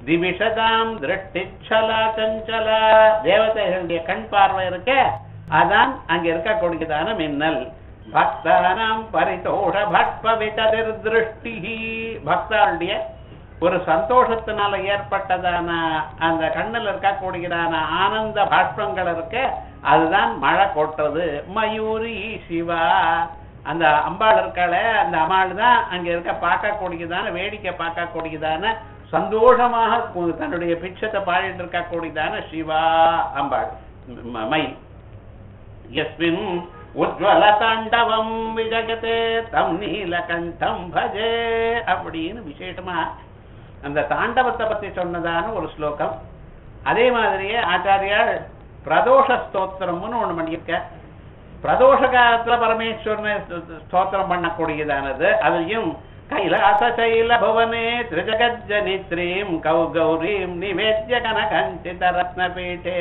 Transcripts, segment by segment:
திவிஷதாம் திருஷ்டிச்சலா சஞ்சலா தேவதைகளுடைய கண் பார்வை இருக்க அதான் அங்க இருக்கக்கூடியதான மின்னல் பக்தானாம் பரிதோஷ பட்பவிததிர் திருஷ்டி பக்தாளுடைய ஒரு சந்தோஷத்தினால ஏற்பட்டதான அந்த கண்ணில் இருக்கக்கூடியதான ஆனந்த பாஷ்பங்கள் இருக்க அதுதான் மழை கொட்டுறது மயூரி சிவா அந்த அம்பாள் இருக்காள அந்த அம்பாள் தான் அங்க இருக்க பார்க்கக்கூடியதான வேடிக்கை பார்க்கக்கூடியதான சந்தோஷமாக கு- தன்னுடைய பிச்சத்தை பாடிட்டு இருக்கக்கூடியதான சிவா அம்பாள் ம- மயில் யஸ்மின் உஜ்வல தாண்டவம் விஜகதே தம் நீலகண்டம் பஜே அப்படின்னு விசேஷமா அந்த தாண்டவத்தை பத்தி சொன்னதான ஒரு ஸ்லோகம் அதே மாதிரியே ஆச்சாரியார் பிரதோஷ ஸ்தோத்திரம்னு ஒண்ணு பண்ணியிருக்க பிரதோஷ காலத்துல பரமேஸ்வரனை ஸ்த- ஸ்தோத்திரம் பண்ணக்கூடியதானது அதுலயும் கைலாச சைல புவனே திரிஜகஜனித்ரீம் கௌ கௌரீம் நிவேத்ய கனகஞ்சித ரத்னபீఠே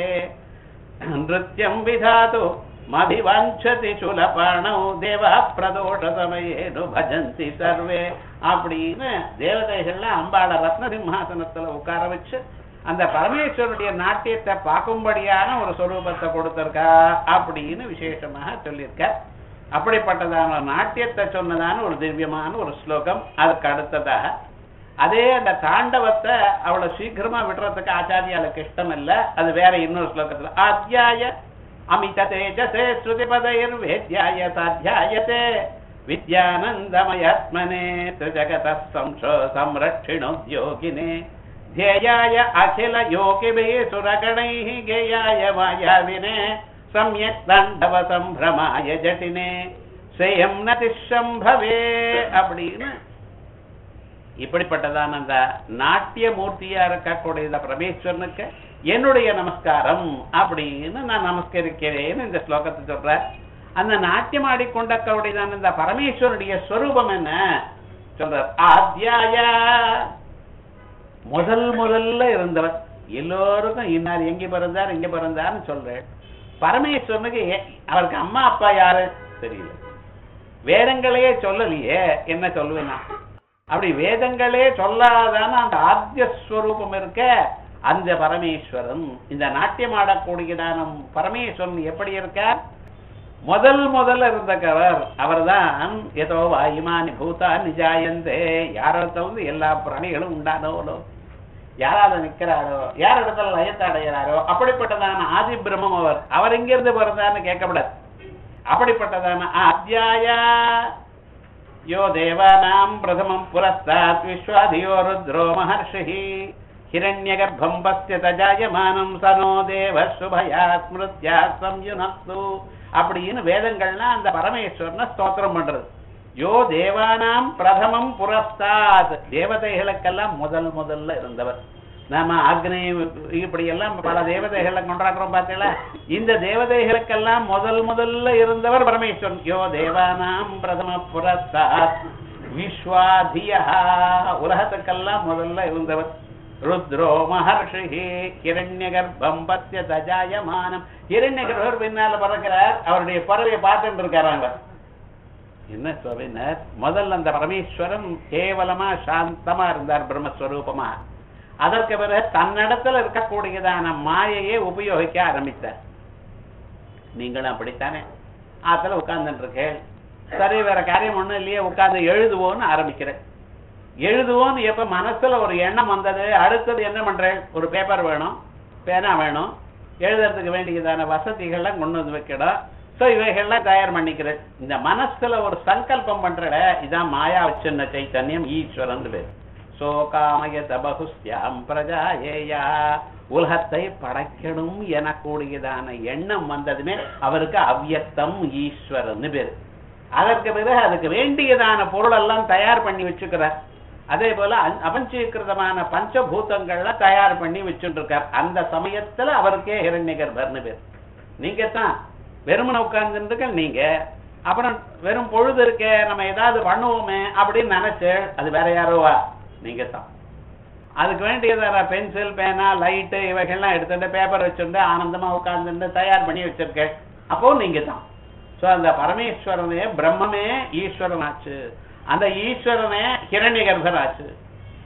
நృత్యం విధాతు மபிவாஞ்சதி சுலபாணௌ தேவா பிரதோஷ சமயேனு பஜந்தி சர்வே அப்படின்னு தேவதைகள்லாம் அம்பாள ரத்ன சிம்ஹாசனத்துல உட்கார வச்சு அந்த பரமேஸ்வருடைய நாட்டியத்தை பார்க்கும்படியான ஒரு சொரூபத்தை கொடுத்திருக்கா அப்படின்னு விசேஷமாக சொல்லியிருக்க அப்படிப்பட்டதான நாட்டியத்தை சொன்னதான ஒரு திவ்யமான ஒரு ஸ்லோகம் அதுக்கு அடுத்ததாக அதே அந்த தாண்டவத்தை அவ்வளவு சீக்கிரமா விடுறதுக்கு ஆச்சாரியாளுக்கு இஷ்டம் இல்ல அது வேற இன்னொரு ஸ்லோகத்துல ஆத்தியாய அமித தேஜசே ஸ்ருதி பதைர் வேத்யாய சாத்தியாயத்தே வித்யானந்தமயாத்மனே திரிஜகத சம்சோ சம்ரட்சிணோத்யோகினே ध्येयाय अखिल योगिभिः सुरगणैः गेयाय मायाविने सम्यक् தாண்டவ சம்பிரமாய ஜட்டினே சேயம் நதிஷம்பவே அப்படின்னு இப்படிப்பட்டதான அந்த நாட்டிய மூர்த்தியா இருக்கக்கூடிய பரமேஸ்வரனுக்கு என்னுடைய நமஸ்காரம் அப்படின்னு நான் நமஸ்கரிக்கிறேன்னு இந்த ஸ்லோகத்தை சொல்றேன் அந்த நாட்டியம் ஆடிக்கொண்டக்கூடியதான இந்த பரமேஸ்வரனுடைய ஸ்வரூபம் என்ன சொல்ற ஆத்யாய முதல் முதல்ல இருந்தவர் எல்லோருக்கும் இன்னார் எங்க பிறந்தார் எங்க பிறந்தார்னு சொல்றேன் பரமேஸ்வரனுக்கு ஏ- அவருக்கு அம்மா அப்பா யாரு தெரியல வேதங்களையே சொல்லலையே என்ன சொல்லுவேன் நான் அப்படி வேதங்களே சொல்லாதான அந்த ஆத்திய ஸ்வரூபம் இருக்க அந்த பரமேஸ்வரன் இந்த நாட்டியம் ஆடக்கூடியதான பரமேஸ்வரன் எப்படி இருக்கார் முதல் முதல்ல இருந்தவர் அவர்தான் ஏதோ வாயுமானி பூதா நிஜாயந்தே யாரிடத்துல வந்து எல்லா பிராணிகளும் உண்டானவளோ யாரால நிக்கிறாரோ யார் இடத்துல லயத்தை அடைகிறாரோ அப்படிப்பட்டதான ஆதி பிரம்மம் அவர் அவர் எங்கிருந்து பிறந்தார்னு கேட்கப்படாது அப்படிப்பட்டதான அத்தியாயா யோ தேவானாம் பிரதமம் புரஸ்தாத் விஸ்வாதியோ ருத்ரோ மகர்ஷி ஹிரண்யகர்ப்பம் பஸ்யத ஜாயமானம் சனோ தேவ சுபயா ஸ்மிருத்யா சம்யுனக்து அப்படின்னு வேதங்கள்லாம் அந்த பரமேஸ்வரனை ஸ்தோத்திரம் பண்றது யோ தேவானாம் பிரதமம் புரஸ்தாத் தேவதைகளுக்கெல்லாம் முதல் முதல்ல இருந்தவர் நாம அக்னி இப்படி எல்லாம் பல தேவதைகளை கொண்டாடுறோம் பார்த்தீங்களா இந்த தேவதைகளுக்கெல்லாம் முதல் முதல்ல இருந்தவர் பரமேஸ்வரன் யோ தேவானாம் பிரதம புரஸ்தாத் விஸ்வாதியா உலகத்துக்கெல்லாம் முதல்ல இருந்தவர் ருத்ரோ மகர்ஷி ஹிரண்ய கர்ப்பம் பத்திய தஜாயமானம் ஹிரண்ய கர்ப்பர் பின்னால பறக்கிறார் அவருடைய பறவையை பார்த்துட்டு இருக்காராங்க என்ன சொல்லினார் முதல்ல அந்த பரமேஸ்வரன் கேவலமா சாந்தமா இருந்தார் பிரம்மஸ்வரூபமா அதற்கு பிறகு தன்னிடத்துல இருக்கக்கூடியதான மாயையை உபயோகிக்க ஆரம்பித்தார் நீங்களும் அப்படித்தானே ஆத்துல உட்கார்ந்துட்டு இருக்கேன் சரி வேற காரியம் ஒண்ணும் இல்லையே உட்கார்ந்து எழுதுவோம்னு ஆரம்பிக்கிறேன் எழுதுவோம்னு எப்ப மனசுல ஒரு எண்ணம் வந்தது அடுத்தது என்ன பண்றேன் ஒரு பேப்பர் வேணும் பேனா வேணும் எழுதுறதுக்கு வேண்டியதான வசதிகள்லாம் கொண்டு வந்து வைக்கணும் சோ இவைகள்லாம் தயார் பண்ணிக்கிறேன் இந்த மனசுல ஒரு சங்கல்பம் பண்றட இதான் மாயா வச்சிருந்த சைத்தன்யம் ஈஸ்வரன் பேர் சோகாமயத பகுஸ்யாம் பிரஜா ஏயா உலகத்தை படைக்கணும் எனக்கூடியதான எண்ணம் வந்ததுமே அவருக்கு அவ்யக்தம் ஈஸ்வரன் பேரு அதற்கு பிறகு அதுக்கு வேண்டியதான பொருள் எல்லாம் தயார் பண்ணி வச்சுக்கிறார் அதே போல அ- அபஞ்சீகிருதமான பஞ்சபூதங்கள்ல தயார் பண்ணி வச்சுட்டு இருக்கார் அந்த சமயத்துல அவருக்கே ஹிரண்யகர்பர்னு பேர் நீங்க தான் வெறுமனை உட்கார்ந்துருக்க நீங்க அப்புறம் வெறும் பொழுது இருக்கே நம்ம ஏதாவது பண்ணுவோமே அப்படின்னு நினைச்சு அது வேற யாரோவா நீங்க தான் அதுக்கு வேண்டியதான பென்சில் பேனா லைட்டு இவைகள்லாம் எடுத்துட்டு பேப்பர் வச்சுட்டு ஆனந்தமா உட்கார்ந்துட்டு தயார் பண்ணி வச்சிருக்கேன் அப்போ நீங்க தான் சோ அந்த பரமேஸ்வரனே பிரம்மமே ஈஸ்வரன் ஆச்சு அந்த ஈஸ்வரனே ஹிரண்ய ஆச்சு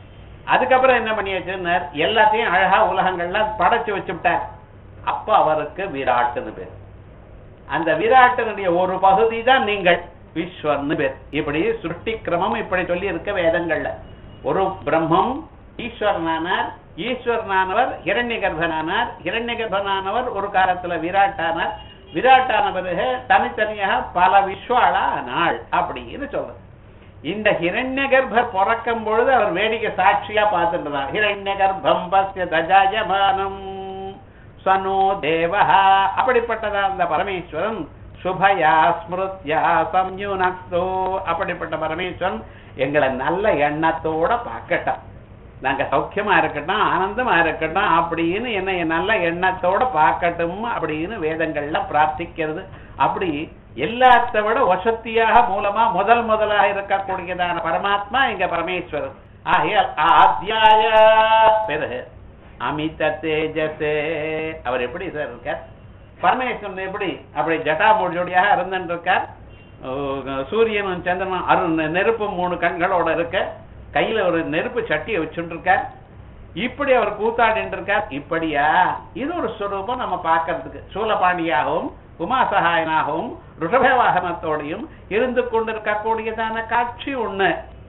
அதுக்கப்புறம் என்ன பண்ணியாச்சுன்னார் எல்லாத்தையும் அழகா உலகங்கள்லாம் படைச்சு வச்சுட்டார் அப்ப அவருக்கு விராட்டுன்னு பேர் அந்த விராட்டினுடைய ஒரு பகுதி தான் நீங்கள் விஸ்வர்னு பேர் இப்படி சுருட்டி கிரமம் இப்படி சொல்லி இருக்க வேதங்கள்ல ஒரு பிரம்மம் ஈஸ்வரனானார் ஈஸ்வரனானவர் இரண்ய கர்ப்பனானார் இரண்ய கர்ப்பனானவர் ஒரு காலத்துல விராட்டானார் விராட்டான பிறகு தனித்தனியாக பல விஸ்வாளா ஆனாள் அப்படின்னு சொல்றது இந்த ஹிரண்ய கர்ப்பர் பிறக்கும் பொழுது அவர் வேடிக்கை சாட்சியா பார்த்துட்டு ஹிரண்ய கர்ப்பம் பஸ்ய தஜாயமானம் சனோ தேவஹா அப்படிப்பட்டதா அந்த பரமேஸ்வரன் சுபயா ஸ்மிருத்யா சம்யுனக்தோ அப்படிப்பட்ட பரமேஸ்வரன் எங்களை நல்ல எண்ணத்தோட பார்க்கட்டும் நாங்க சௌக்கியமா இருக்கட்டும் ஆனந்தமா இருக்கட்டும் அப்படின்னு என்னை நல்ல எண்ணத்தோட பார்க்கட்டும் அப்படின்னு வேதங்கள்ல பிரார்த்திக்கிறது அப்படி எல்லாத்த விட வசத்தியாக மூலமா முதல் முதலாக இருக்கக்கூடியதான பரமாத்மா எங்க பரமேஸ்வரன் ஆகையால் ஆத்யாய பிறகு அமித தேஜசே அவர் எப்படி சார் இருக்கார் பரமேஸ்வரன் எப்படி அப்படி ஜட்டாமூடியோடியாக இருந்துட்டு இருக்கார் ஓ, சூரியனும் சந்திரனும் அரு நெருப்பு மூணு கண்களோட இருக்க கையில ஒரு நெருப்பு சட்டியை வச்சுட்டு இருக்கார் இப்படி அவர் கூத்தாடிட்டு இருக்கார் இப்படியா இது ஒரு ஸ்வரூபம் நம்ம பார்க்கறதுக்கு சூலபாண்டியாகவும் உமாசகாயனாகவும் ருஷப வாகனத்தோடையும் இருந்து கொண்டிருக்கக்கூடியதான காட்சி ஒண்ணு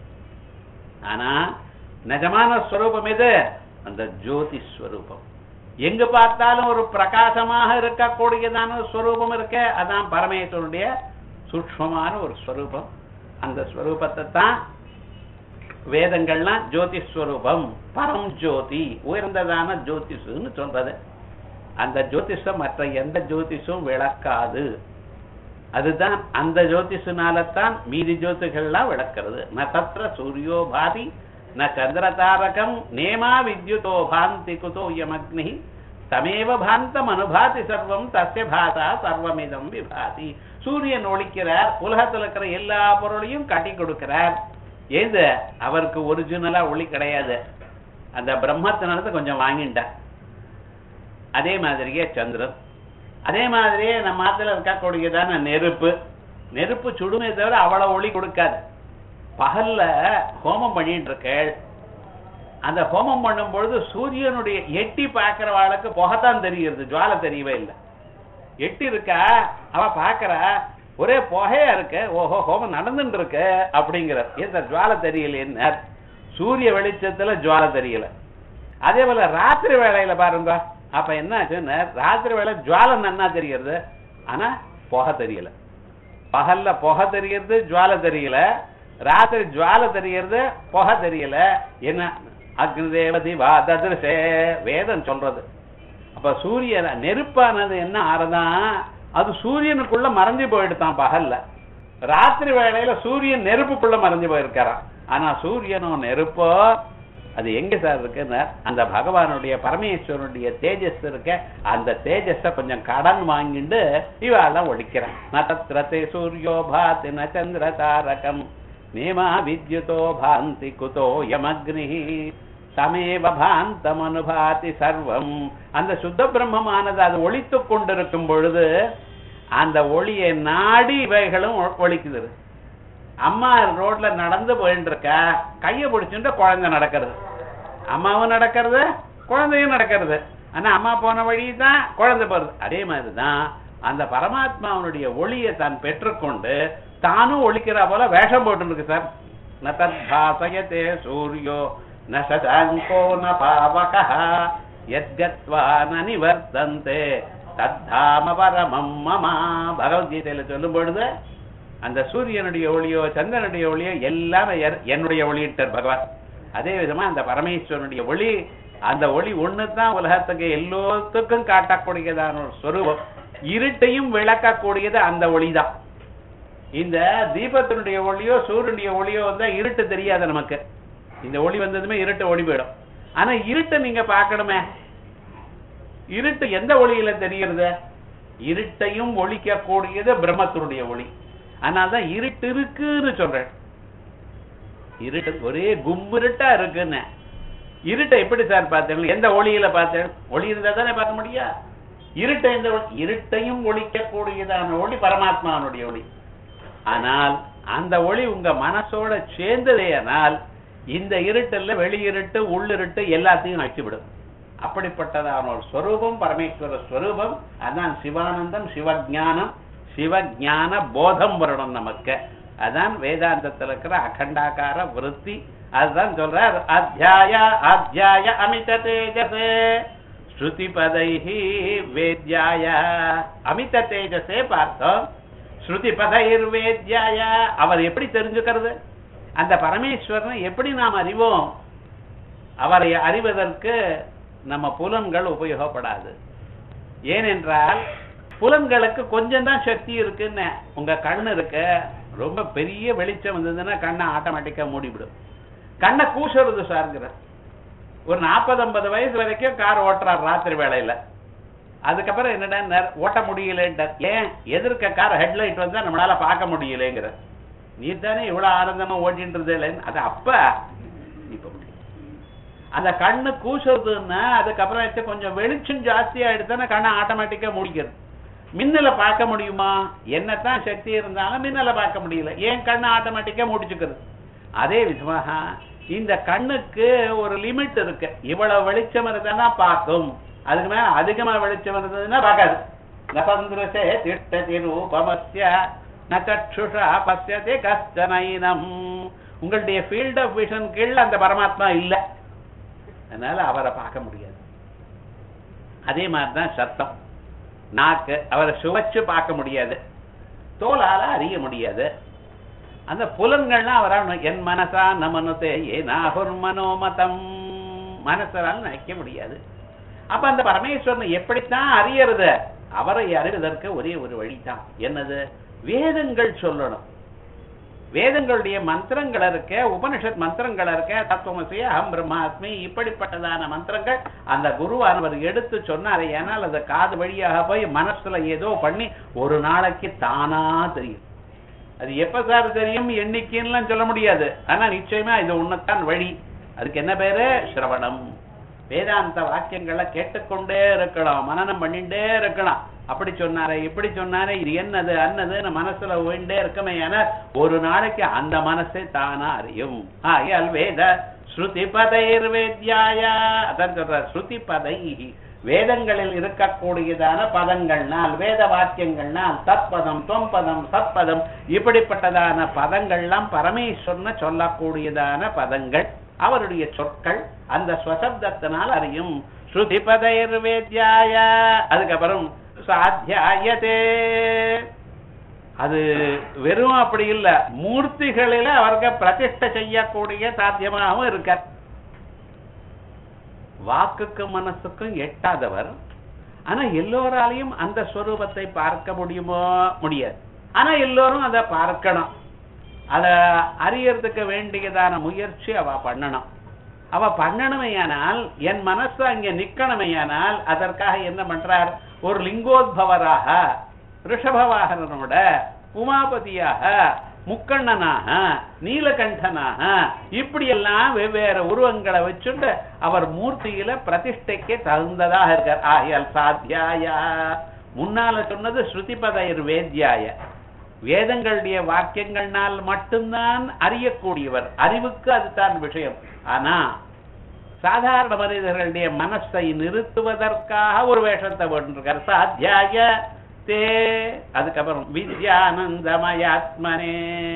ஆனா நிஜமான ஸ்வரூபம் எது அந்த ஜோதி ஸ்வரூபம் எங்க பார்த்தாலும் ஒரு பிரகாசமாக இருக்கக்கூடியதான ஸ்வரூபம் இருக்க அதான் பரமேஸ்வருடைய சூக்ஷ்மமான ஒரு ஸ்வரூபம் அந்த ஸ்வரூபத்தை தான் வேதங்கள்லாம் ஜோதி ஸ்வரூபம் பரம் ஜோதி உயர்ந்ததான ஜோதிஷுன்னு சொல்றது அந்த ஜோதிஷம் மற்ற எந்த ஜோதிஷும் விளக்காது அதுதான் அந்த ஜோதிஷனாலத்தான் மீதி ஜோதிகள்லாம் விளக்கிறது ந தத்ர சூரியோ பாதி ந சந்திர தாரகம் நேமா வித்யுதோ பாந்தி குதோ யமக்னி தமேவ பாந்தம் அனுபாதி சர்வம் தஸ்ய பாசா சர்வமிதம் விபாதி சூரியன் ஒழிக்கிறார் உலகத்துல இருக்கிற எல்லா பொருளையும் காட்டி கொடுக்கிறார் ஏது அவருக்கு ஒரிஜினலா ஒளி கிடையாது அந்த பிரம்மத்தினத்தை கொஞ்சம் வாங்கிட்டார் அதே மாதிரியே சந்திரன் அதே மாதிரியே நம்ம ஆத்துல இருக்கக்கூடியதான நெருப்பு நெருப்பு சுடுமே தவிர அவ்வளவு ஒளி கொடுக்காது பகல்ல ஹோமம் பண்ணிட்டு இருக்கேள் அந்த ஹோமம் பண்ணும் பொழுது சூரியனுடைய எட்டி பார்க்கிறவாளுக்கு புகைத்தான் தெரிகிறது ஜுவாலை தெரியவே இல்லை எட்டி இருக்கா அவ பாக்குறா ஒரே புகையா இருக்கு ஓஹோ ஹோமம் நடந்துட்டு இருக்கு அப்படிங்கிற ஏன் சார் ஜுவாலை தெரியலையே சூரிய வெளிச்சத்துல ஜுவாலை தெரியல அதே போல ராத்திரி வேளையில பாருங்க அப்ப என்ன ஆச்சுன்னா ராத்திரி வேலை ஜுவாலை நன்னா தெரிகிறது ஆனா புகை தெரியல பகல்ல புகை தெரியறது ஜுவாலை தெரியல ராத்திரி ஜுவாலை தெரியறது புகை தெரியல என்ன அக்னி தேவதி வாததிருஷே வேதம் சொல்றது அப்ப சூரியன் நெருப்பானது என்ன ஆறதான் அது சூரியனுக்குள்ள மறைஞ்சு போயிடுதான் பகல்ல ராத்திரி வேளையில சூரியன் நெருப்புக்குள்ள மறைஞ்சு போயிருக்காராம் ஆனா சூரியனும் நெருப்போ அது எங்க சார் இருக்குன்னா அந்த பகவானுடைய பரமேஸ்வரனுடைய தேஜஸ் இருக்க அந்த தேஜஸ கொஞ்சம் கடன் வாங்கிட்டு இவாளெல்லாம் ஒழிக்கிறான் நதத்ரதே சூரியோ பாதி ந சந்திர தாரகம் நேமா வித்யுதோ பாந்தி குதோ யமக்னி தமேவ பாந்தம் அனுபாதி சர்வம் அந்த சுத்த பிரம்மமானது அது ஒழித்து கொண்டிருக்கும் பொழுது அந்த ஒளியை நாடி இவைகளும் ஒ- ஒழிக்குது அம்மா ரோட்ல நடந்து போயிட்டு இருக்கா கையை பிடிச்சுட்டு குழந்தை நடக்கிறது அம்மாவும் நடக்கிறது குழந்தையும் நடக்கிறது ஆனா அம்மா போன வழி தான் குழந்தை போறது அதே மாதிரிதான் அந்த பரமாத்மாவனுடைய ஒளியை தான் பெற்றுக்கொண்டு தானும் ஒழிக்கிறா போல வேஷம் போட்டு இருக்கு சார் ந தத் பாசயதே சூரியோ ந சதாங்கோ ந பாவக யத்கத்வா ந நிவர்த்தந்தே தத்தாம பரமம் மமா பகவத்கீதையில சொல்லும் பொழுது அந்த சூரியனுடைய ஒளியோ சந்திரனுடைய ஒளியோ எல்லாமே எர்- என்னுடைய ஒளியிட்டார் பகவான் அதே விதமா அந்த பரமேஸ்வரனுடைய ஒளி அந்த ஒளி ஒண்ணுதான் உலகத்துக்கு எல்லோத்துக்கும் காட்டக்கூடியதான ஒரு ஸ்வரூபம் இருட்டையும் விளக்கக்கூடியது அந்த ஒளிதான் இந்த தீபத்தினுடைய ஒளியோ சூரியனுடைய ஒளியோ வந்தா இருட்டு தெரியாது நமக்கு இந்த ஒளி வந்ததுமே இருட்டு ஓடி போயிடும் ஆனா இருட்டை நீங்க பார்க்கணுமே இருட்டு எந்த ஒளியில தெரிகிறது இருட்டையும் ஒழிக்கக்கூடியது பிரம்மத்தினுடைய ஒளி அதனால்தான் இருட்டு இருக்குன்னு சொல்றேன் இருட்டு ஒரே கும்மிருட்டா இருக்குன்னு இருட்டை எப்படி சார் பார்த்தேன் எந்த ஒளியில பார்த்தேன் ஒளி இருந்தா தானே பார்க்க முடியா இருட்டை எந்த ஒளி இருட்டையும் ஒழிக்கக்கூடியதான ஒளி பரமாத்மாவுடைய ஒளி ஆனால் அந்த ஒளி உங்க மனசோட சேர்ந்ததேயானால் இந்த இருட்டுல வெளி இருட்டு உள்ளிருட்டு எல்லாத்தையும் அழிச்சுவிடும் அப்படிப்பட்டதான ஒரு ஸ்வரூபம் பரமேஸ்வர ஸ்வரூபம் அதான் சிவானந்தம் சிவஞானம் சிவஞான போதம் வரணும் நமக்கு அதான் வேதாந்தத்துல இருக்கிற அகண்டாகார விருத்தி அதுதான் சொல்றார் அத்தியாய அத்தியாய அமித தேஜசே ஸ்ருதி பதைஹி வேத்யாய அமித தேஜசே பார்த்தோம் ஸ்ருதி பதைர் வேத்யாய அவர் எப்படி தெரிஞ்சுக்கிறது அந்த பரமேஸ்வரனை எப்படி நாம் அறிவோம் அவரை அறிவதற்கு நம்ம புலன்கள் உபயோகப்படாது ஏனென்றால் புலன்களுக்கு கொஞ்சம் தான் சக்தி இருக்குன்னு உங்க கண்ணு இருக்க ரொம்ப பெரிய வெளிச்சம் வந்ததுன்னா கண்ணை ஆட்டோமேட்டிக்கா மூடிவிடும் கண்ணை கூசுறது சார்ங்கிற ஒரு நாற்பது ஐம்பது வயசு வரைக்கும் கார் ஓட்டுறார் ராத்திரி வேளையில அதுக்கப்புறம் என்னடா ஓட்ட முடியலன்றார் ஏன் எதிர்க்க கார் ஹெட்லைட் வந்தா நம்மளால பார்க்க முடியலங்கிற நீ தானே இவ்வளவு ஆனந்தமா ஓட்டின்றது இல்லைன்னு அது அப்ப இப்ப முடியும் அந்த கண்ணு கூசுறதுன்னா அதுக்கப்புறம் எடுத்து கொஞ்சம் வெளிச்சம் ஜாஸ்தி ஆயிடுச்சுன்னா கண்ணை ஆட்டோமேட்டிக்கா முடிக்கிறது மின்னலை பார்க்க முடியுமா என்னத்தான் சக்தி இருந்தாலும் மின்னலை பார்க்க முடியல ஏன் கண்ணு ஆட்டோமேட்டிக்கா முடிச்சுக்கிறது அதே விதமாக இந்த கண்ணுக்கு ஒரு லிமிட் இருக்கு இவ்வளவு வெளிச்சம் இருந்தா பார்க்கும் அதுக்கு மேல அதிகமா வெளிச்சம் இருந்ததுன்னா பார்க்காது நபந்துரசே திட்டதி ரூபமஸ்ய நச்சுஷா பசியதே கஷ்டனைனம் உங்களுடைய ஃபீல்ட் ஆஃப் விஷன் கீழ் அந்த பரமாத்மா இல்ல அதனால அவரை பார்க்க முடியாது அதே மாதிரிதான் சத்தம் நாக்கு அவரை சுவைச்சு பார்க்க முடியாது தோலால அறிய முடியாது அந்த புலன்கள்லாம் அவரால் என் மனசா நமனுதே ஏனாகுர் மனோமதம் மனசரால் நினைக்க முடியாது அப்ப அந்த பரமேஸ்வரனை எப்படித்தான் அறியறது அவரை அறிவதற்கு ஒரே ஒரு வழிதான் என்னது வேதங்கள் சொல்லணும் வேதங்களுடைய மந்திரங்கள் இருக்க உபனிஷத் மந்திரங்கள் இருக்க தத்துவமசி அகம் பிரம்மாஸ்மி இப்படிப்பட்டதான மந்திரங்கள் அந்த குருவானவர் எடுத்து சொன்னாரே ஏனால் அது காது வழியாக போய் மனசுல ஏதோ பண்ணி ஒரு நாளைக்கு தானா தெரியும் அது எப்ப சார் தெரியும் எண்ணிக்கைன்னு சொல்ல முடியாது ஆனா நிச்சயமா இது உன்னத்தான் வழி அதுக்கு என்ன பேரு சிரவணம் வேதாந்த வாக்கியங்களை கேட்டுக்கொண்டே இருக்கலாம் மனனம் பண்ணிட்டே இருக்கலாம் அப்படி சொன்னாரே இப்படி சொன்னாரே இது என்னது அன்னதுன்னு மனசுல ஓய்ண்டே இருக்கமே என ஒரு நாளைக்கு அந்த மனசை தானா அறியும் ஆயால் வேத ஸ்ருதி பதைர் வேத்யாய அதான் சொல்ற ஸ்ருதி பதை வேதங்களில் இருக்கக்கூடியதான பதங்கள்னால் வேத வாக்கியங்கள்னால் தத்பதம் தொம்பதம் சத்பதம் இப்படிப்பட்டதான பதங்கள்லாம் பரமேஸ்வரனை சொல்லக்கூடியதான பதங்கள் அவருடைய சொற்கள் அந்த ஸ்வசப்தத்தினால் அறியும் ஸ்ருதி பதைர் வேத்யாய அதுக்கப்புறம் சாத்தியாயதே அது வெறும் அப்படி இல்ல மூர்த்திகளில அவருக்கு பிரதிஷ்டை செய்யக்கூடிய சாத்தியமாகவும் இருக்கார் வாக்குக்கும் மனசுக்கும் எட்டாதவர் ஆனா எல்லோராலையும் அந்த ஸ்வரூபத்தை பார்க்க முடியுமோ முடியாது ஆனா எல்லோரும் அதை பார்க்கணும் அத அறியறதுக்கு வேண்டியதான முயற்சி அவ பண்ணணும் அவ பண்ணணுமையானால் என் மனசு அங்க நிக்கணுமையானால் அதற்காக என்ன பண்றார் ஒரு லிங்கோத்பவராக ரிஷபவாகனனோட உமாபதியாக முக்கண்ணனாக நீலகண்டனாக இப்படி எல்லாம் வெவ்வேறு உருவங்களை வச்சுட்டு அவர் மூர்த்தியில பிரதிஷ்டைக்கு தகுந்ததாக இருக்கார் ஆகியால் சாத்தியாயா முன்னால சொன்னது ஸ்ருதிபதயர் வேத்யாய வேதங்களுடைய வாக்கியங்கள்னால் மட்டும்தான் அறியக்கூடியவர் அறிவுக்கு அதுதான் விஷயம் ஆனா சாதாரண மனிதர்களுடைய மனசை நிறுத்துவதற்காக ஒரு வேஷத்தை போட்டிருக்கார் சாத்தியாய தே அதுக்கப்புறம் வித்யானந்தமயாத்மனே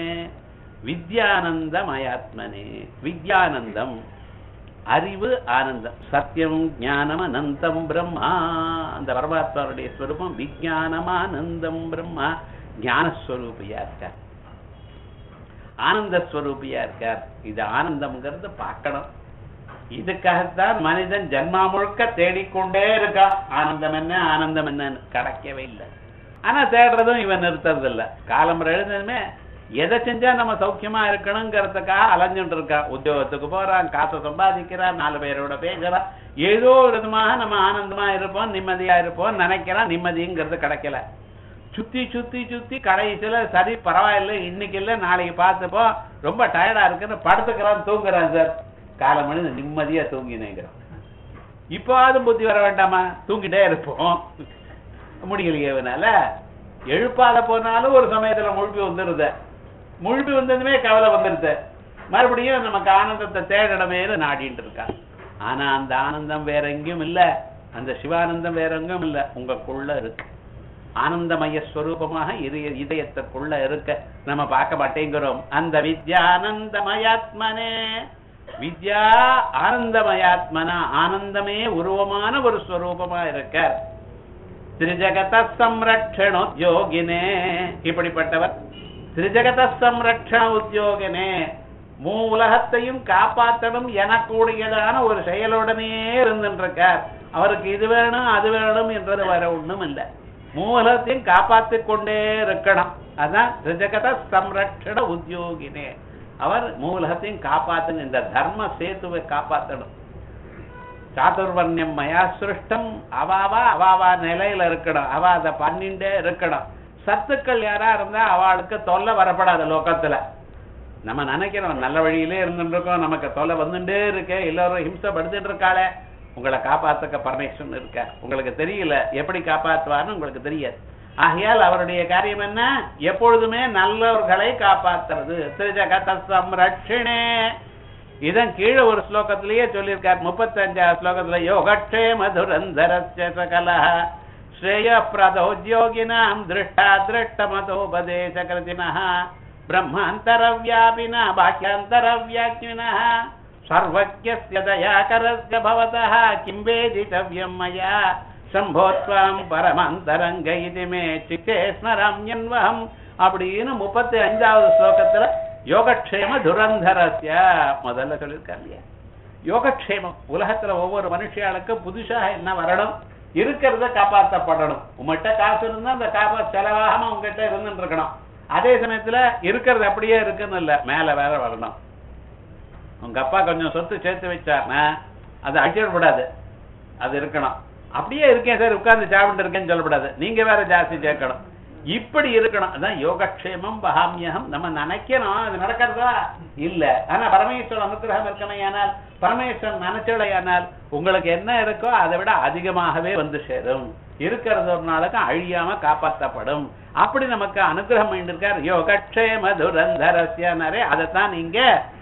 வித்யானந்தமயாத்மனே வித்யானந்தம் அறிவு ஆனந்தம் சத்தியம் ஞானம் அனந்தம் பிரம்மா அந்த பரமாத்மாவுடைய ஸ்வரூபம் விஜயானமானந்தம் பிரம்மா ஞானஸ்வரூபியா இருக்கார் ஆனந்த ஸ்வரூபியா இருக்கார் இது ஆனந்தம்ங்கிறது பார்க்கணும் இதுக்காகத்தான் மனிதன் ஜன்மா முழுக்க தேடிக்கொண்டே இருக்கான் ஆனந்தம் என்ன ஆனந்தம் என்னன்னு கிடைக்கவே இல்லை ஆனா தேடுறதும் இவன் நிறுத்துறது இல்ல காலம் எழுந்ததுமே எதை செஞ்சா நம்ம சௌக்கியமா இருக்கணுங்கிறதுக்காக அலைஞ்சுட்டு இருக்கான் உத்தியோகத்துக்கு போறான் காசை சம்பாதிக்கிறான் நாலு பேரோட பேசுறான் ஏதோ ஒரு விதமாக நம்ம ஆனந்தமா இருப்போம் நிம்மதியா இருப்போம் நினைக்கிறான் நிம்மதிங்கிறது கிடைக்கல சுத்தி சுத்தி சுத்தி கடைசியில சரி பரவாயில்ல இன்னைக்கு இல்ல நாளைக்கு பார்த்துப்போம் ரொம்ப டயர்டா இருக்குன்னு படுத்துக்கிறான் தூங்குறான் சார் காலம் மணி நிம்மதியா தூங்கினேங்கிறான் இப்போவாவது புத்தி வர வேண்டாமா தூங்கிட்டே இருப்போம் முடியலையே இவனால எழுப்பாத போனாலும் ஒரு சமயத்துல முழுப்பி வந்துருத முழுப்பி வந்ததுமே கவலை வந்துருது மறுபடியும் நமக்கு ஆனந்தத்தை தேடணுமேனு நாடிட்டு இருக்கான் ஆனா அந்த ஆனந்தம் வேற எங்கேயும் இல்ல அந்த சிவானந்தம் வேற எங்கேயும் இல்ல உங்களுக்குள்ள இருக்கு ஆனந்தமய ஸ்வரூபமாக இதய இதயத்துக்குள்ள இருக்க நம்ம பார்க்க மாட்டேங்கிறோம் அந்த வித்யானந்தமயாத்மனே வித்யா ஆனந்தமயாத்மனா ஆனந்தமே உருவமான ஒரு ஸ்வரூபமா இருக்க திரிஜகத சம்ரட்சண உத்தியோகினே இப்படிப்பட்டவர் திரிஜகத சம்ரட்சண உத்தியோகினே மூ உலகத்தையும் காப்பாற்றணும் எனக்கூடியதான ஒரு செயலுடனே இருந்துருக்கார் அவருக்கு இது வேணும் அது வேணும் என்றது வர ஒண்ணும் இல்லை மூலத்தையும் காப்பாத்திக் கொண்டே இருக்கணும் அதான் திரிஜகத சம்ரட்சண உத்தியோகினே அவர் மூலகத்தையும் காப்பாத்தணும் இந்த தர்ம சேத்துவை காப்பாத்தணும் சாதுர்வர்ணியம் மயா சிருஷ்டம் அவாவா அவாவா நிலையில இருக்கணும் அவ அதை பண்ணிண்டே இருக்கணும் சத்துக்கள் யாரா இருந்தா அவளுக்கு தொல்லை வரப்படாது லோகத்துல நம்ம நினைக்கிறோம் நல்ல வழியிலே இருந்துட்டு இருக்கோம் நமக்கு தொல்லை வந்துட்டே இருக்கு எல்லாரும் ஹிம்சப்படுத்திட்டு இருக்காளே உங்களை காப்பாத்துக்க பரமேஸ்வரன் இருக்க உங்களுக்கு தெரியல எப்படி காப்பாத்துவார்னு உங்களுக்கு தெரியாது ஆகையால் அவருடைய காரியம் என்ன எப்பொழுதுமே நல்லவர்களை காப்பாத்துறது திருஜகத சம்ரட்சிணே இதன் கீழே ஒரு ஸ்லோகத்திலேயே சொல்லியிருக்கார் முப்பத்தஞ்சாவது ஸ்லோகத்துல யோகக்ஷே மதுரந்தரஸ்ய சகல ஸ்ரேய பிரதோத்யோகினாம் திருஷ்டா திருஷ்ட மதோபதேச கிருதினः ब्रह्मान्तरव्यापिन बाह्यान्तरव्याज्ञिनः सर्वज्ञस्य दयाकरस्य भवतः किं वेदितव्यं मया शम्भो त्वां பரமாந்தரங்க இதுமே சித்தே ஸ்மராம்யன்வகம் அப்படின்னு முப்பத்தி அஞ்சாவது ஸ்லோகத்துல யோகக்ஷேம துரந்தரஸ்ய முதல்ல சொல்லியிருக்காங்க இல்லையா யோகக்ஷேமம் உலகத்துல ஒவ்வொரு மனுஷியாளுக்கும் புதுசாக என்ன வரணும் இருக்கிறத காப்பாற்றப்படணும் உங்கள்கிட்ட காசு இருந்தா அந்த காப்பா செலவாகாம உங்ககிட்ட இருந்துட்டு இருக்கணும் அதே சமயத்துல இருக்கிறது அப்படியே இருக்குன்னு இல்ல மேல வேற வரணும் உங்க அப்பா கொஞ்சம் சொத்து சேர்த்து வச்சாருன்னா அது அடிச்சிடக்கூடாது அது இருக்கணும் அப்படியே இருக்கேன் சார் உட்கார்ந்து சாப்பிட்டு இருக்கேன்னு சொல்லக்கூடாது நீங்க வேற ஜாஸ்தி சேர்க்கணும் இப்படி இருக்கணும் அதான் யோகக்ஷேமம் பகாமியகம் நம்ம நினைக்கணும் அது நடக்கிறதா இல்ல ஆனா பரமேஸ்வரன் அனுகிரகம் இருக்கணையானால் பரமேஸ்வரன் நினைச்சலையானால் உங்களுக்கு என்ன இருக்கோ அதை விட அதிகமாகவே வந்து சேரும் இருக்கிறது ஒரு நாளுக்கு அழியாம காப்பாற்றப்படும் அப்படி நமக்கு அனுகிரகம் பண்ணிருக்கார் யோகக்ஷேம துரந்தரஸ்யனரே அதைத்தான் நீங்க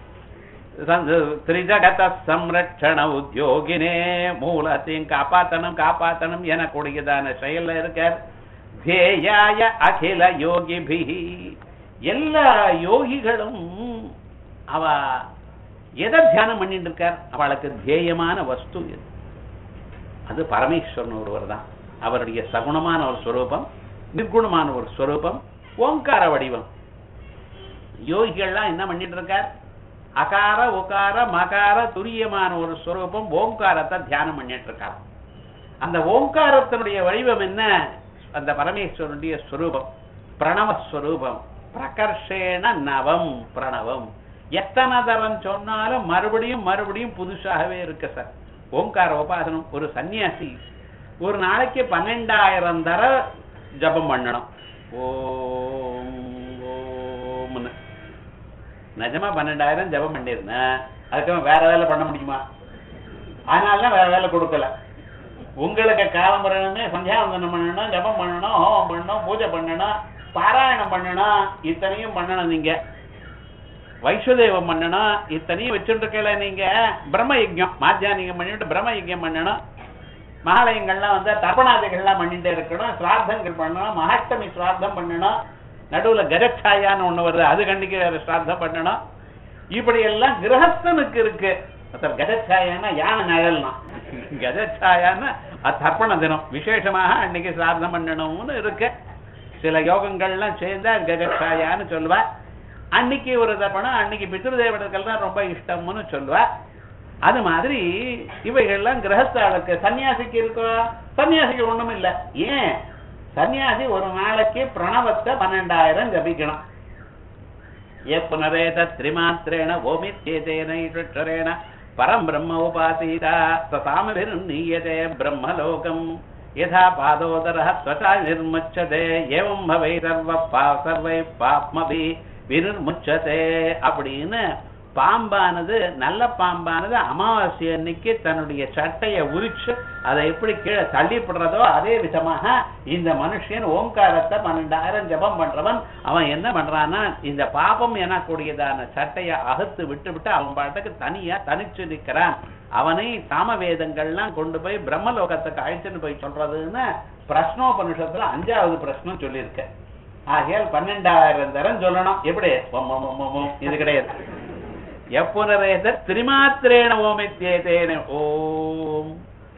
திரிஜகத சம்ரட்சண உத்தியோகினே மூலத்தையும் காப்பாத்தணும் காப்பாத்தணும் எனக்கூடியதான செயல்ல இருக்கார் தேயாய அகில யோகிபிஹி எல்லா யோகிகளும் அவ எதை தியானம் பண்ணிட்டு இருக்கார் அவளுக்கு தேயமான வஸ்து எது அது பரமேஸ்வரன் ஒருவர் தான் அவருடைய சகுணமான ஒரு ஸ்வரூபம் நிர்குணமான ஒரு ஸ்வரூபம் ஓங்கார வடிவம் யோகிகள்லாம் என்ன பண்ணிட்டு இருக்கார் அகார உகார மகார துரியமான ஒரு ஸ்வரூபம் ஓங்காரத்தை தியானம் பண்ணிட்டு இருக்கார் அந்த ஓங்காரத்தினுடைய வடிவம் என்ன அந்த பரமேஸ்வரனுடைய ஸ்வரூபம் பிரணவஸ்வரூபம் பிரகர்ஷேன நவம் பிரணவம் எத்தனை தரம் சொன்னாலும் மறுபடியும் மறுபடியும் புதுசாகவே இருக்கு சார் ஓங்கார உபாசனம் ஒரு சன்னியாசி ஒரு நாளைக்கு பன்னெண்டாயிரம் தர ஜபம் பண்ணணும் ஓம் ஓம்னு நிஜமா பன்னெண்டாயிரம் ஜபம் பண்ணியிருந்தேன் அதுக்கு வேற வேலை பண்ண முடியுமா அதனால வேற வேலை கொடுக்கல உங்களுக்கு காலம் வரணுமே சந்தியாவந்தனம் பண்ணணும் ஜபம் பண்ணணும் ஹோமம் பண்ணணும் பூஜை பண்ணணும் பாராயணம் பண்ணணும் இத்தனையும் பண்ணணும் நீங்க வைஸ்வதேவம் பண்ணணும் இத்தனையும் வச்சுட்டு இருக்கல நீங்க பிரம்ம யஜ்யம் மாத்தியானிகம் பண்ணிட்டு பிரம்ம யஜ்யம் பண்ணணும் மகாலயங்கள்லாம் வந்து தர்ப்பணாதிகள்லாம் பண்ணிட்டே இருக்கணும் சிரார்த்தங்கள் பண்ணணும் மகாஷ்டமி சிரார்த்தம் பண்ணணும் நடுவுல கஜச்சாயான்னு ஒண்ணு வருது அது கண்டிக்கு வேற சிரார்த்தம் பண்ணணும் இப்படி எல்லாம் கிரகஸ்தனுக்கு இருக்கு ஒருத்தர் கஜச்சாயான்னா யானை நிழல்னா கஜச்சாயான்னா அது தர்ப்பண தினம் விசேஷமாக அன்னைக்கு சிரார்த்தம் பண்ணணும்னு இருக்கு சில யோகங்கள்லாம் சேர்ந்தா கஜச்சாயான்னு சொல்லுவா அன்னைக்கு ஒரு தர்ப்பணம் அன்னைக்கு பித்ருதேவர்கள் தான் ரொம்ப இஷ்டம்னு சொல்லுவா அது மாதிரி இவைகள்லாம் கிரகஸ்தாளுக்கு சன்னியாசிக்கு இருக்கோ சன்னியாசிக்கு ஒண்ணும் இல்ல ஏன் சன்னியாசி ஒரு நாளைக்கு பிரணவத்தை பன்னெண்டாயிரம் ஜபிக்கணும் புனரேத திரிமாத்திரேண ஓமித்யேதேன ஈஸ்வரேண பரம் பிரம்ம உபாசீதா ததாமபிர்நீயதே பிரம்மலோகம் யதா பாதோதரः त्वचा निर्मुच्यते एवं भवे सर्व பா சர்வை பாப்மபி வினிர்முச்சதே அப்படின்னு பாம்பானது நல்ல பாம்பானது அமாவாசை அன்னைக்கு தன்னுடைய சட்டையை உரிச்சு அதை எப்படி கீழே தள்ளிப்படுறதோ அதே விதமாக இந்த மனுஷன் ஓங்காரத்தை பன்னெண்டாயிரம் ஜபம் பண்றவன் அவன் என்ன பண்றான்னா இந்த பாபம் எனக்கூடியதான சட்டையை அகத்து விட்டு விட்டு அவன் பாட்டுக்கு தனியா தனிச்சு நிற்கிறான் அவனை சாமவேதங்கள்லாம் கொண்டு போய் பிரம்மலோகத்துக்கு அழைச்சுன்னு போய் சொல்றதுன்னு பிரஷ்னோபனிஷத்துல அஞ்சாவது பிரश्னம் சொல்லியிருக்க ஆகையால் பன்னெண்டாயிரம் தரம் சொல்லணும் எப்படி ஒம் ஒம் ஒம் ஒம் ஒம். இது கிடையாது எப்புனரேத திரிமாத்திரேன ஓமித்யேதேன ஓம்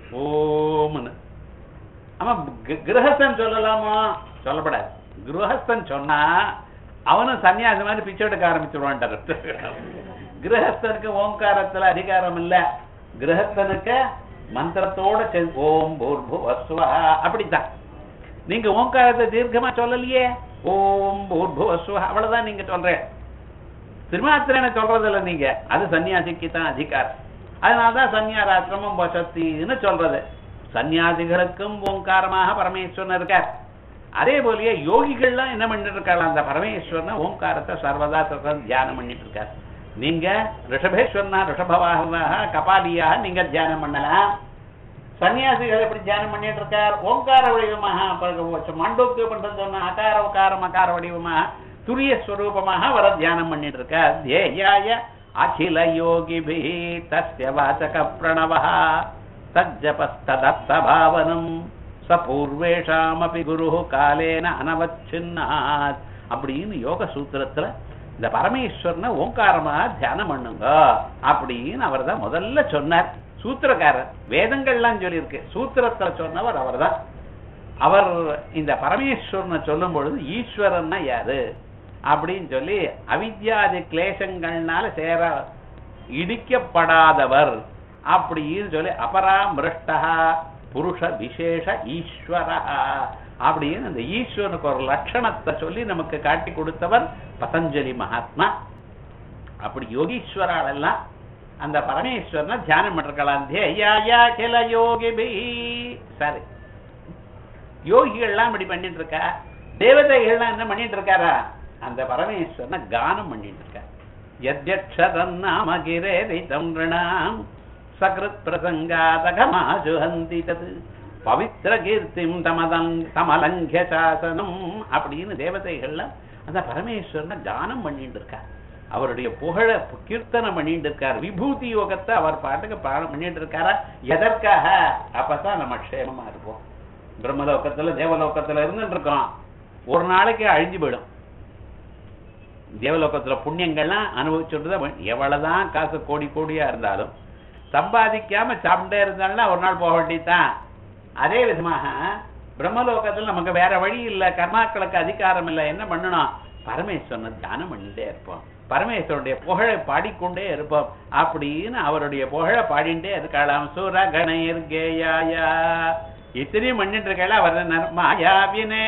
ஓம்னு ஆமா க- கிரகஸ்தன் சொல்லலாமா சொல்லப்படாது கிரகஸ்தன் சொன்னா அவனும் சன்னியாசி மாதிரி பிச்சை எடுக்க ஆரம்பிச்சுடுவான்டாரு கிரகஸ்தனுக்கு ஓங்காரத்துல அதிகாரம் இல்ல கிரகஸ்தனுக்கு மந்திரத்தோட செ- ஓம் பூர்புவஸ்வா அப்படித்தான் நீங்க ஓங்காரத்தை தீர்க்கமா சொல்லலையே ஓம் பூர்புவஸ்வா அவ்வளவுதான் நீங்க சொல்றேன் திருமாத்திரனை சொல்றது இல்ல நீங்க அது சன்னியாசிக்கு தான் அதிகாரம் அதனாலதான் சன்னியாராசிரமம் வசத்தின்னு சொல்றது சன்னியாசிகளுக்கும் ஓங்காரமாக பரமேஸ்வரன் இருக்கார் அதே போலயே யோகிகள்லாம் என்ன பண்ணிட்டு இருக்காங்க அந்த பரமேஸ்வரனை ஓங்காரத்தை சர்வதா சர்வதா தியானம் பண்ணிட்டு இருக்கார் நீங்க ரிஷபேஸ்வரனா ரிஷபவாகனாக கபாலியாக நீங்க தியானம் பண்ணலாம் சன்னியாசிகள் எப்படி தியானம் பண்ணிட்டு இருக்கார் ஓங்கார வடிவமாக மண்டோக்கிய பண்றது சொன்ன அகார உகார மகார வடிவமாக துரிய ஸ்வரூபமாக வர தியானம் பண்ணிட்டு இருக்கார் தேயாய அகில யோகிபி தஸ்ய வாசக பிரணவ தஜ்ஜபஸ்ததத்த பாவனம் ச பூர்வேஷாமபி குரு காலேன அனவச்சின்னாத் அப்படின்னு யோக சூத்திரத்துல இந்த பரமேஸ்வரனை ஓங்காரமா தியானம் பண்ணுங்க அப்படின்னு அவர் தான் முதல்ல சொன்னார் சூத்திரக்காரர் வேதங்கள்லாம் சொல்லியிருக்கு சூத்திரத்துல சொன்னவர் அவர்தான் அவர் இந்த பரமேஸ்வரனை சொல்லும் பொழுது ஈஸ்வரன்னா யாரு அப்படின்னு சொல்லி அவித்யாதி கிளேசங்கள்னால சேர இடிக்கப்படாதவர் அப்படின்னு சொல்லி அபராமிருஷ்டா புருஷ விசேஷ ஈஸ்வர அப்படின்னு அந்த ஈஸ்வரனுக்கு ஒரு லட்சணத்தை சொல்லி நமக்கு காட்டி கொடுத்தவர் பதஞ்சலி மகாத்மா அப்படி யோகீஸ்வரால் எல்லாம் அந்த பரமேஸ்வரனை தியானம் பண்ணிருக்கலாம் தேயாயா கில யோகிபி சரி யோகிகள்லாம் இப்படி பண்ணிட்டு இருக்கா தேவதைகள்லாம் என்ன பண்ணிட்டு இருக்காரா அந்த பரமேஸ்வரனை கானம் பண்ணிட்டு இருக்கா யத்யக்ஷரம் நாம கிரேரிதம் ரிணாம் சகிருத் பிரசங்காதகமாஜுஹந்தி தது பவித்ர கீர்த்திம் தமதங் தமலங்கிய சாசனம் அப்படின்னு தேவதைகள்லாம் அந்த பரமேஸ்வரனை கானம் பண்ணிட்டு இருக்கா அவருடைய புகழ கீர்த்தனம் பண்ணிட்டு இருக்கார் விபூதி யோகத்தை அவர் பாட்டுக்கு பாடம் பண்ணிட்டு இருக்காரா எதற்காக அப்பதான் நம்ம க்ஷேமமா இருப்போம் பிரம்மலோகத்துல தேவலோகத்துல இருந்துட்டு இருக்கோம் ஒரு நாளைக்கு அழிஞ்சு போயிடும் தேவலோகத்துல புண்ணியங்கள்லாம் அனுபவிச்சுட்டு தான் போய்- எவ்வளவுதான் காசு கோடி கோடியா இருந்தாலும் சம்பாதிக்காம சாப்பிட்டே இருந்தாலும்னா ஒரு நாள் போக வேண்டியதுதான் அதே விதமாக பிரம்மலோகத்துல நமக்கு வேற வழி இல்ல கர்மாக்களுக்கு அதிகாரம் இல்ல என்ன பண்ணணும் பரமேஸ்வரனை தியானம் பண்ணிட்டே இருப்போம் பரமேஸ்வரனுடைய புகழை பாடிக்கொண்டே இருப்போம் அப்படின்னு அவருடைய புகழை பாடிண்டே இருக்கலாம் சூர கணயர் கேயாயா இத்தனையும் பண்ணிட்டு இருக்கல அவர் என்ன மாயாவினே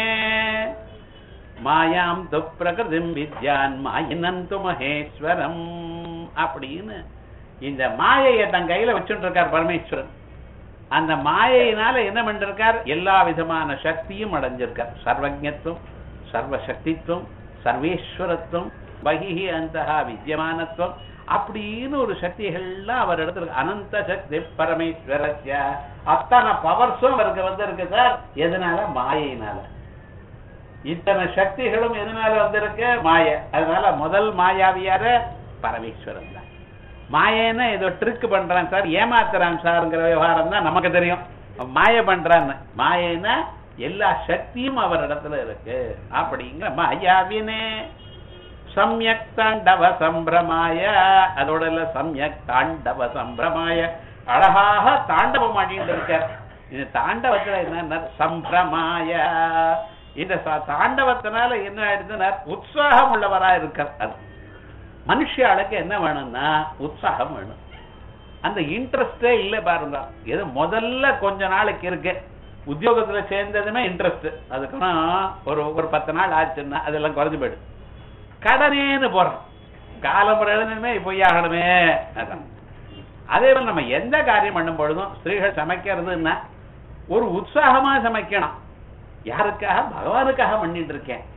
மாயாம் து பிரகிருதிம் வித்யான் மாயினந்து மகேஸ்வரம் அப்படின்னு இந்த மாயையை தன் கையில வச்சுட்டு இருக்கார் பரமேஸ்வரன் அந்த மாயையினால என்ன பண்ணிருக்கார் எல்லா விதமான சக்தியும் அடைஞ்சிருக்கார் சர்வஜத்துவம் சர்வசக்தித்துவம் சர்வேஸ்வரத்துவம் பகிஹி அந்தஹா வித்யமானத்துவம் அப்படின்னு ஒரு சக்திகள்லாம் அவர் இடத்துல அனந்த சக்தி பரமேஸ்வரஸ்ய அத்தனை பவர்ஸும் அவருக்கு வந்து இருக்கு சார் எதனால மாயையினால இத்தனை சக்திகளும் எதனால வந்திருக்கு மாய அதனால முதல் மாயாவியார பரமேஸ்வரன் தான் மாயன்னு ஏதோ ட்ரிக் பண்றான் சார் ஏமாத்துறான் சார்ங்கிற விவகாரம் தான் நமக்கு தெரியும் அவன் மாய பண்றான்னு மாயன்னா எல்லா சக்தியும் அவர் இடத்துல இருக்கு அப்படிங்கிற மாயாவினே சம்யக் தாண்டவ சம்பிரமாய அதோட இல்ல சம்யக் தாண்டவ சம்பிரமாய அழகாக தாண்டவம் ஆடிட்டு இருக்கார் இந்த தாண்டவத்துல என்ன சம்பிரமாய இந்த ச- தாண்டவத்தினால என்ன ஆயிடுதுன்னா உற்சாகம் உள்ளவரா இருக்கார் அது மனுஷாளுக்கு என்ன வேணும்னா உற்சாகம் வேணும் அந்த இன்ட்ரெஸ்டே இல்ல பாருங்க ஏதோ முதல்ல கொஞ்ச நாளைக்கு இருக்கு உத்தியோகத்துல சேர்ந்ததுமே இன்ட்ரெஸ்ட் அதுக்கப்புறம் ஒரு ஒரு பத்து நாள் ஆச்சுன்னா அதெல்லாம் குறைஞ்சு போயிடும் கடனேன்னு போறோம் காலம் எழுதணுமே போய் ஆகணுமே அதான் அதே போல நம்ம எந்த காரியம் பண்ணும் பொழுதும் ஸ்திரீகள் சமைக்கிறதுன்னா ஒரு உற்சாகமா சமைக்கணும் யாருக்காக பகவானுக்காக பண்ணிட்டு இருக்கேன்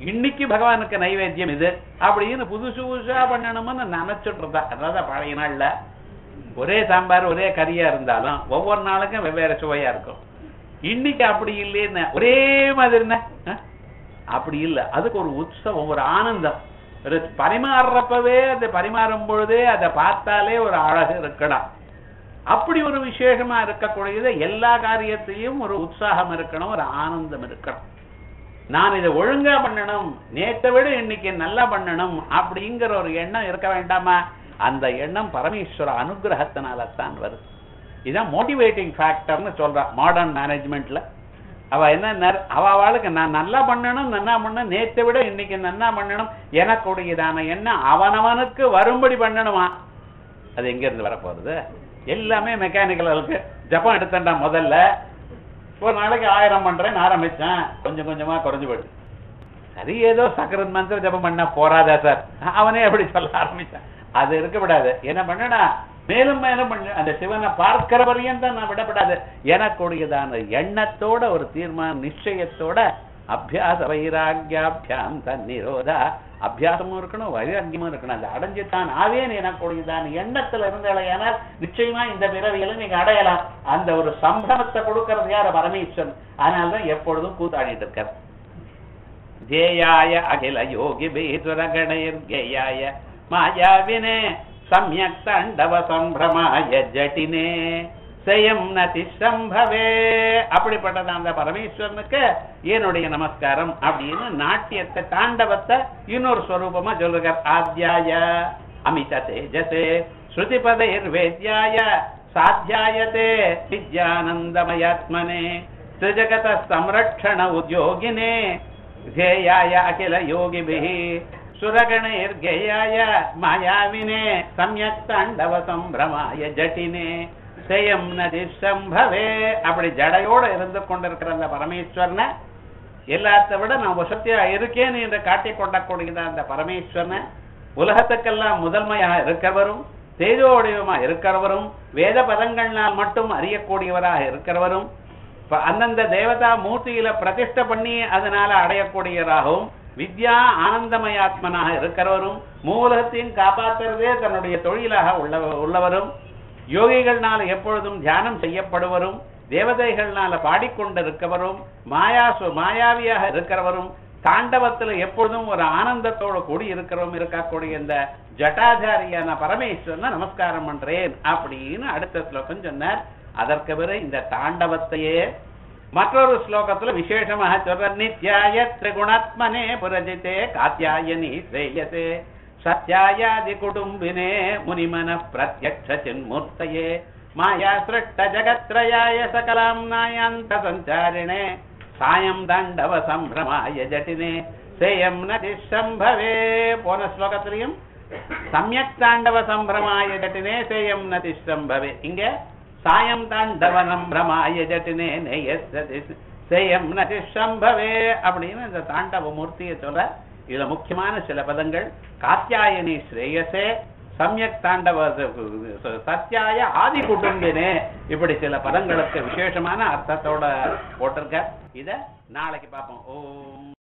இன்னைக்கு பகவானுக்கு நைவேத்தியம் இது அப்படின்னு புதுசு புதுசா பண்ணணும்னு நினைச்சிட்டு இருந்தா அதாவது பழைய நாள்ல ஒரே சாம்பார் ஒரே கறியா இருந்தாலும் ஒவ்வொரு நாளுக்கும் வெவ்வேறு சுவையா இருக்கும் இன்னைக்கு அப்படி இல்லைன்னு ஒரே மாதிரின அப்படி இல்லை அதுக்கு ஒரு உற்சவம் ஒரு ஆனந்தம் ஒரு பரிமாறுறப்பவே அதை பரிமாறும் பொழுதே அதை பார்த்தாலே ஒரு அழகு இருக்கணும் அப்படி ஒரு விசேஷமா இருக்கக்கூடியது எல்லா காரியத்தையும் ஒரு உற்சாகம் இருக்கணும் ஒரு ஆனந்தம் இருக்கணும் நான் இதை ஒழுங்கா பண்ணணும் நேத்தை விட இன்னைக்கு நல்லா பண்ணணும் அப்படிங்கிற ஒரு எண்ணம் இருக்க வேண்டாமா அந்த எண்ணம் பரமேஸ்வர அனுகிரகத்தினால தான் வருது இதான் மோட்டிவேட்டிங் ஃபேக்டர்னு சொல்றா மாடர்ன் மேனேஜ்மெண்ட்ல அவ என்ன அவ அவளுக்கு நான் நல்லா பண்ணணும் நன்னா பண்ண நேத்தை விட இன்னைக்கு நன்னா பண்ணணும் எனக்குடையதான எண்ணம் அவனவனுக்கு வரும்படி பண்ணணுமா அது எங்க இருந்து வரப்போறது எல்லாமே மெக்கானிக்கல் இருக்கு ஜப்பான் எடுத்தேன்டா முதல்ல ஒரு நாளைக்கு ஆயிரம் பண்றேன்னு ஆரம்பிச்சேன் கொஞ்சம் கொஞ்சமா குறைஞ்சு போயிடுது அது ஏதோ சக்கரன் மந்திர ஜபம் பண்ணா போறாதா சார் அவனே அப்படி சொல்ல ஆரம்பிச்சான் அது இருக்கக்கூடாது என்ன பண்ணனா மேலும் மேலும் பண்ண அந்த சிவனை பார்க்கிற வரையும் நான் விடப்படாது எனக்குடையதான எண்ணத்தோட ஒரு தீர்மான நிச்சயத்தோட அபியாச வைராக்கியாபியாம் தன் நிரோதா அபியாசமும் இருக்கணும் வைராக்கியமும் இருக்கணும் அதை அடைஞ்சு தான் ஆவேன் எனக்குடையதான எண்ணத்துல இருந்தால் நிச்சயமா இந்த பிறவியில நீங்க அடையலாம் அந்த ஒரு சம்பளத்தை கொடுக்கறது யார பரமேஸ்வரன் அதனாலதான் எப்பொழுதும் கூத்தாடிட்டு இருக்கார் ஜேயாய அகில யோகி பீஸ்வர கணயர் கேயாய மாயாவினே சமயக் தாண்டவ சம்பிரமாய ஜட்டினே செயம் நதி சம்பவே அப்படிப்பட்டது அந்த பரமேஸ்வரனுக்கு என்னுடைய நமஸ்காரம் அப்படின்னு நாட்டியத்தை தாண்டவத்தை இன்னொரு ஸ்வரூபமா சொல்லுகிறார் ஆத்யாய அமித தேஜசே ஸ்ருதிபதைர் வேத்யாய சாத்தியாயதே வித்யானந்தமயாத்மனே त्रिजगत संरक्षण उद्योगिने ध्येयाय अखिल योगिभिः सुरगणैर्गेयाय मायाविने सम्यक् ताण्डव सम्भ्रमाय ஜட்டினே செயம் நதி சம்பவே அப்படி ஜடையோட இருந்து கொண்டிருக்கிற அந்த பரமேஸ்வரனை எல்லாத்த விட நான் வசத்தியா இருக்கேன் என்று காட்டிக் கொண்டக்கூடியத அந்த பரமேஸ்வரனை உலகத்துக்கெல்லாம் முதன்மையாக இருக்கிறவரும் தேஜோடிவமா இருக்கிறவரும் வேத பதங்கள்னால் மட்டும் அறியக்கூடியவராக இருக்கிறவரும் அந்தந்த தேவதா மூர்த்தியில பிரதிஷ்ட பண்ணி அதனால அடையக்கூடியவராகவும் வித்யா ஆனந்தமயாத்மனாக இருக்கிறவரும் மூலகத்தையும் காப்பாற்றுறதே தன்னுடைய தொழிலாக உள்ள உள்ளவரும் யோகிகள்னால எப்பொழுதும் தியானம் செய்யப்படுவரும் தேவதைகள்னால பாடிக்கொண்டிருக்கவரும் மாயா மாயாவியாக இருக்கிறவரும் தாண்டவத்துல எப்பொழுதும் ஒரு ஆனந்தத்தோடு கூடி இருக்கிறவரும் இருக்கக்கூடிய இந்த ஜட்டாதாரியான பரமேஸ்வரனை நமஸ்காரம் பண்றேன் அப்படின்னு அடுத்த ஸ்லோகம் சொன்னார் அதற்கு பிறகு இந்த தாண்டவத்தையே மற்றொரு ஸ்லோகத்துல விசேஷமாக சொல்ற நித்யாய திரிகுணாத்மனே புரஜிதே காத்தியாயனி ஸ்ரேயசே சத்யாயாதி குடும்பினே முனிமன பிரத்யக்ஷ சின்மூர்த்தயே மாயா சிருஷ்ட ஜகத்ரயாய சகலாம் நாயாந்த சஞ்சாரிணே சாயம் தாண்டவ சம்பிரமாய ஜட்டினே சேயம் நதி சம்பவே போன ஸ்லோகத்திலையும் சமயக் தாண்டவ சம்பிரமாய ஜட்டினே சேயம் நதி சம்பவே இங்க சாயம் தாண்டவனம் பிரமாய ஜட்டினே நேயசதி சேயம் நதி சம்பவே அப்படின்னு இந்த தாண்டவ மூர்த்தியை சொல்ற இதுல முக்கியமான சில பதங்கள் காத்தியாயனி ஸ்ரேயசே சமயக் தாண்டவ சத்யாய ஆதி குடும்பினே இப்படி சில பதங்களுக்கு விசேஷமான அர்த்தத்தோட போட்டிருக்க இத நாளைக்கு பார்ப்போம் ஓம்